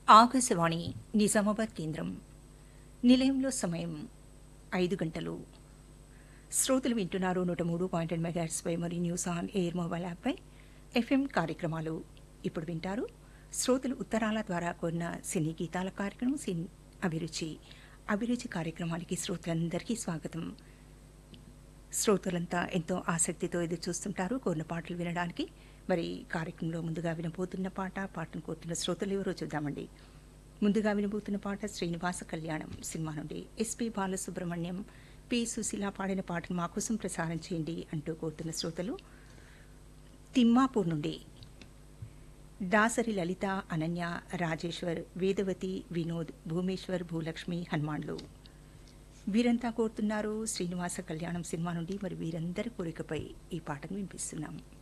ఆకాశవాణి నిజామాబాద్ కేంద్రం నిలయంలో సమయం ఐదు గంటలు శ్రోతలు వింటున్నారు నూట మూడు పాయింట్ ఎనిమిది మెగాట్స్పై మరియు న్యూస్ ఆన్ ఎయిర్ మొబైల్ యాప్పై ఎఫ్ఎం కార్యక్రమాలు ఇప్పుడు వింటారు శ్రోతలు ఉత్తరాల ద్వారా కొన్న సినీ గీతాల కార్యక్రమం సిన్ అభిరుచి అభిరుచి కార్యక్రమానికి శ్రోతలందరికీ స్వాగతం శ్రోతలంతా ఎంతో ఆసక్తితో ఎదురు చూస్తుంటారు కోరిన పాటలు వినడానికి మరి కార్యక్రమంలో ముందుగా వినబోతున్న పాట పాటను కోరుతున్న శ్రోతలు ఎవరో చూద్దామండి ముందుగా వినబోతున్న పాట శ్రీనివాస కళ్యాణం సినిమా నుండి ఎస్పి బాలసుబ్రహ్మణ్యం పి సుశీల పాడిన పాటను మా కోసం ప్రసారం చేయండి అంటూ కోరుతున్న శ్రోతలు తిమ్మాపూర్ నుండి దాసరి లలిత అనన్య రాజేశ్వర్ వేదవతి వినోద్ భూమేశ్వర్ భూలక్ష్మి హనుమాన్లు వీరంతా కోరుతున్నారు శ్రీనివాస కళ్యాణం సినిమా నుండి మరి వీరందరి కోరికపై ఈ పాటను వినిపిస్తున్నాం